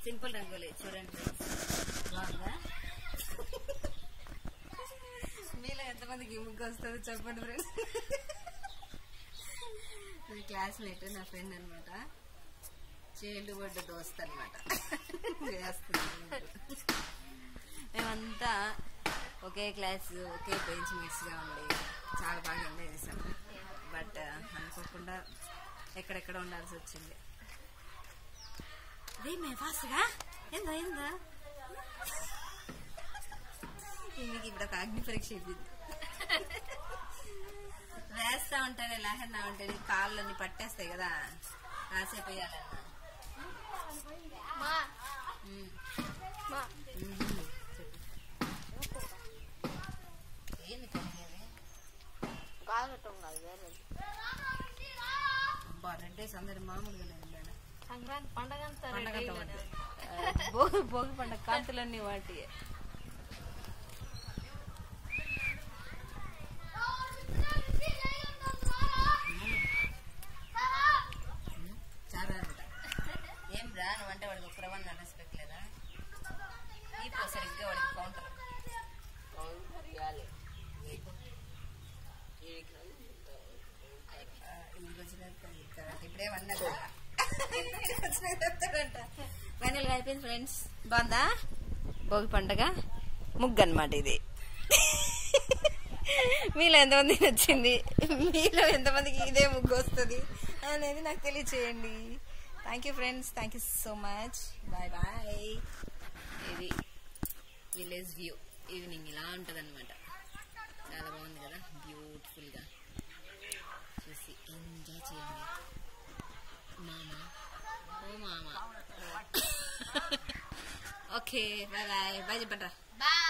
Simple rangoli చూడండి friends. బాగుందా మీలో ఎంతమందికి ఈ ముగ్గు వస్తుందో చెప్పండి ఫ్రెండ్స్ నా క్లాస్మేట్ నా ఫ్రెండ్ అనమాట చైల్డ్ హుడ్ దోస్త్ అనమాట మేమంతా ఒకే క్లాస్ ఒకే బెంచ్ మేట్స్ గా ఉండి చాలా బాగా ఎంజాయ్ చేసాము బట్ అనుకోకుండా ఎక్కడెక్కడ ఉండాల్సి వచ్చింది అదే మే ఫాస్ట్గా ఏందా ఏందా మీకు ఇప్పుడు ఒక అగ్ని పరీక్ష ఇప్పింది వేస్తా ఉంటానే లేకుండా ఉంటేనే కాళ్ళని పట్టేస్తాయి కదా కాసేపు వేయాలన్నా మా ఉమ్. మా ఉమ్. చెప్పు. ఏంది కలిగేది కాగటం కాదు వేరేది అబ్బా రెడ్ డేస్ అందరి మామూలుగా లేదు మేడం సంక్రాంతి పండగ అంతా పండగ రెడీ అంతా అయిపోయింది. ఒకటి. భోగి భోగి పండగ కాంతులన్నీ వాటి చాలా అంట ఏం రా నువ్వు అంటే వాడికి ఒక్క రవ్వన్న రెస్పెక్ట్ లేదా ఈ సరిగ్గా వాడికి కౌంటర్ ఇప్పుడేమన్నా ఫైనల్ గా అయిపోయింది ఫ్రెండ్స్ బాగుందా భోగి పండగ ముగ్గు అనమాట ఇది మీలో ఎంతమంది నచ్చింది మీలో ఎంతమందికి ఇదే ముగ్గు వస్తుంది అనేది నాకు తెలియచేయండి thank you friends thank you so much bye bye ఇది విలేజ్ వ్యూ ఈవినింగ్ ఇలా ఉంటుంది చాలా బాగుంది కదా బ్యూటిఫుల్గా చూసి ఎంజాయ్ చేయండి మామ ఓ మామ ఓకే బాయ్ బాయ్ బాయ్ చెప్పండి బాయ్